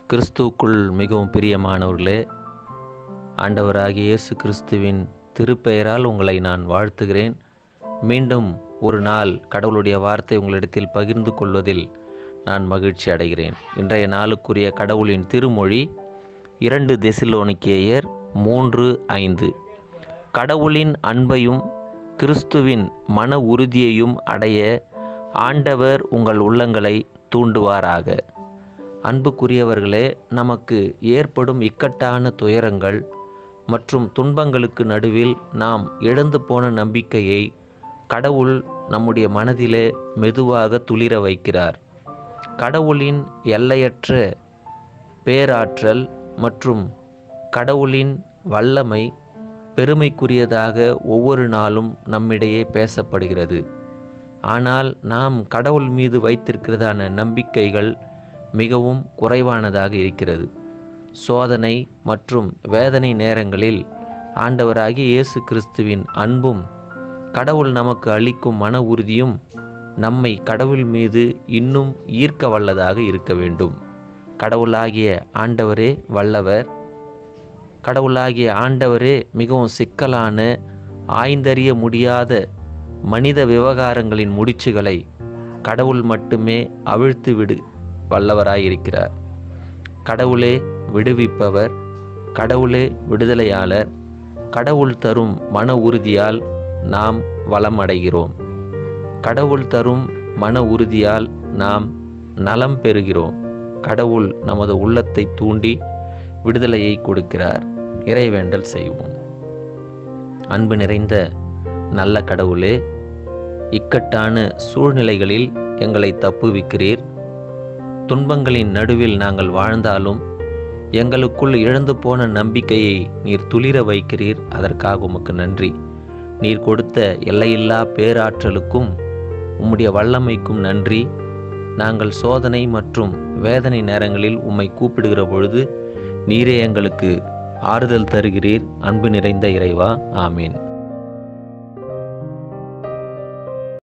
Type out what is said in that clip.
கிறிஸ்துவுக்குள் மிகவும் பிரியமானவர்களே ஆண்டவராகிய இயேசு கிறிஸ்துவின் திருப்பெயரால் உங்களை நான் வாழ்த்துகிறேன் மீண்டும் ஒரு நாள் கடவுளுடைய வார்த்தை உங்களிடத்தில் பகிர்ந்து கொள்வதில் நான் மகிழ்ச்சி அடைகிறேன் இன்றைய நாளுக்குரிய கடவுளின் திருமொழி இரண்டு தெசிலோனிக்கேயர் மூன்று ஐந்து கடவுளின் அன்பையும் கிறிஸ்துவின் மன உறுதியையும் அடைய ஆண்டவர் உங்கள் உள்ளங்களை தூண்டுவாராக அன்புக்குரியவர்களே நமக்கு ஏற்படும் இக்கட்டான துயரங்கள் மற்றும் துன்பங்களுக்கு நடுவில் நாம் இழந்து போன நம்பிக்கையை கடவுள் நம்முடைய மனதிலே மெதுவாக துளிர வைக்கிறார் கடவுளின் எல்லையற்ற பேராற்றல் மற்றும் கடவுளின் வல்லமை பெருமைக்குரியதாக ஒவ்வொரு நாளும் நம்மிடையே பேசப்படுகிறது ஆனால் நாம் கடவுள் மீது வைத்திருக்கிறதான நம்பிக்கைகள் மிகவும் குறைவானதாக இருக்கிறது சோதனை மற்றும் வேதனை நேரங்களில் ஆண்டவராகிய இயேசு கிறிஸ்துவின் அன்பும் கடவுள் நமக்கு அளிக்கும் மன உறுதியும் நம்மை கடவுள் மீது இன்னும் ஈர்க்க வல்லதாக இருக்க வேண்டும் கடவுளாகிய ஆண்டவரே வல்லவர் கடவுளாகிய ஆண்டவரே மிகவும் சிக்கலான ஆய்ந்தறிய முடியாத மனித விவகாரங்களின் முடிச்சுகளை கடவுள் மட்டுமே அவிழ்த்து விடு வல்லவராயிருக்கிறார் கடவுளே விடுவிப்பவர் கடவுளே விடுதலையாளர் கடவுள் தரும் மன உறுதியால் நாம் வளம் அடைகிறோம் கடவுள் தரும் மன உறுதியால் நாம் நலம் பெறுகிறோம் கடவுள் நமது உள்ளத்தை தூண்டி விடுதலையை கொடுக்கிறார் இறைவேண்டல் செய்வோம் அன்பு நிறைந்த நல்ல கடவுளே இக்கட்டான சூழ்நிலைகளில் எங்களை தப்புவிக்கிறீர் துன்பங்களின் நடுவில் நாங்கள் வாழ்ந்தாலும் எங்களுக்குள் இழந்து போன நம்பிக்கையை நீர் துளிர வைக்கிறீர் அதற்காக உமக்கு நன்றி நீர் கொடுத்த எல்லையில்லா பேராற்றலுக்கும் உம்முடைய வல்லமைக்கும் நன்றி நாங்கள் சோதனை மற்றும் வேதனை நேரங்களில் உம்மை கூப்பிடுகிற பொழுது நீரே எங்களுக்கு ஆறுதல் தருகிறீர் அன்பு நிறைந்த இறைவா ஆமீன்